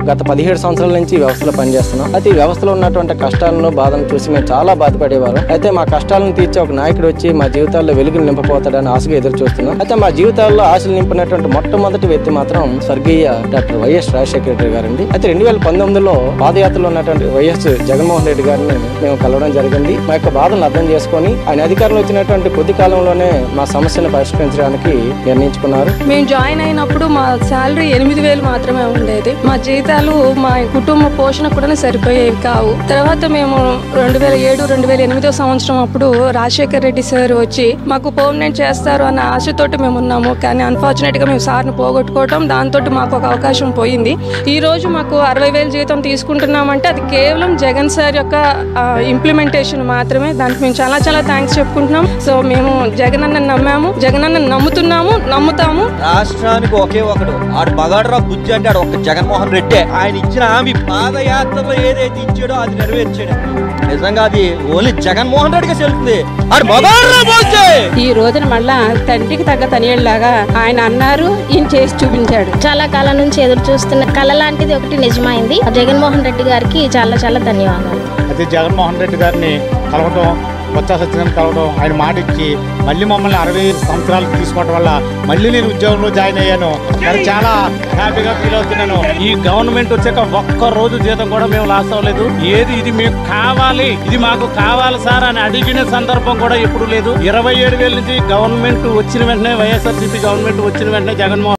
గత పదిహేడు సంవత్సరాల నుంచి ఈ వ్యవస్థలో పనిచేస్తున్నాం అయితే ఈ వ్యవస్థలో ఉన్నటువంటి కష్టాలను బాధను చూసి మేము చాలా బాధపడేవారు అయితే మా కష్టాలను తీర్చే ఒక నాయకుడు వచ్చి మా జీవితాల్లో వెలుగులు నింపపోతాడని ఆశగా ఎదురు చూస్తున్నాం అయితే మా జీవితాల్లో ఆశలు నింపినటువంటి మొట్టమొదటి వ్యక్తి మాత్రం స్వర్గీయ డాక్టర్ వైఎస్ రాజశేఖర రెడ్డి గారండి అయితే రెండు వేల పంతొమ్మిదిలో పాదయాత్రలో ఉన్నటువంటి వైఎస్ జగన్మోహన్ రెడ్డి గారిని మేము కలవడం జరిగింది మా యొక్క బాధను అర్థం చేసుకొని ఆయన అధికారంలో వచ్చినటువంటి కొద్ది కాలంలోనే మా సమస్యను పరిష్కరించడానికి నిర్ణయించుకున్నారు మేము జాయిన్ అయినప్పుడు మా శాలరీ ఎనిమిది వేలు మాత్రమే ఉండేది మా జీతాలు మా కుటుంబ పోషణ కూడా సరిపోయేవి కావు తర్వాత మేము రెండు వేల ఏడు రెండు వేల ఎనిమిదో సంవత్సరం అప్పుడు రాజశేఖర్ రెడ్డి సార్ వచ్చి మాకు పర్మనెంట్ చేస్తారు అన్న ఆశతోటి మేము ఉన్నాము కానీ అన్ఫార్చునేట్ గా మేము సార్ని పోగొట్టుకోవటం దాంతో మాకు ఒక అవకాశం పోయింది ఈ రోజు మాకు అరవై వేలు జీతం తీసుకుంటున్నామంటే అది కేవలం జగన్ సార్ యొక్క ఇంప్లిమెంటేషన్ మాత్రమే దానికి మేము చాలా చాలా థ్యాంక్స్ చెప్పుకుంటున్నాం సో మేము జగన్ అన్న నమ్మాము జగన్ అన్న నమ్ముతున్నాము నమ్ముతాము రాష్ట్రానికి ఒకే ఒకడు ఆడు బగాడ్రా బుజ్జి అంటే ఆడు ఒక జగన్మోహన్ రెడ్డి ఆయన ఇచ్చిన హామీ పాదయాత్రలో ఏదైతే ఇచ్చాడో అది నెరవేర్చాడు నిజంగా అది ఓన్లీ జగన్మోహన్ రెడ్డికి చెల్లుతుంది ఆడు బగాడ్రా బుజ్జి ఈ రోజున మళ్ళా తండ్రికి తగ్గ తనియళ్ళలాగా ఆయన అన్నారు ఈయన చేసి చూపించాడు చాలా కాలం నుంచి ఎదురు చూస్తున్న కళ లాంటిది ఒకటి నిజమైంది జగన్మోహన్ రెడ్డి గారికి చాలా చాలా ధన్యవాదాలు అయితే జగన్మోహన్ రెడ్డి గారిని కలవడం బొత్స సత్యనారాయణ కలవడం ఆయన మాట ఇచ్చి మళ్ళీ మమ్మల్ని అరవై ఐదు సంవత్సరాలు తీసుకోవడం వల్ల మళ్ళీ నేను ఉద్యోగంలో జాయిన్ అయ్యాను మరి చాలా హ్యాపీగా ఫీల్ అవుతున్నాను ఈ గవర్నమెంట్ వచ్చాక ఒక్క రోజు జీతం కూడా మేము లాస్ అవ్వలేదు ఏది ఇది మీకు కావాలి ఇది మాకు కావాలి సార్ అని అడిగిన సందర్భం కూడా ఎప్పుడు లేదు ఇరవై ఏడు వేల నుంచి గవర్నమెంట్ వచ్చిన వెంటనే వైఎస్ఆర్సీపీ గవర్నమెంట్ వచ్చిన వెంటనే జగన్మోహన్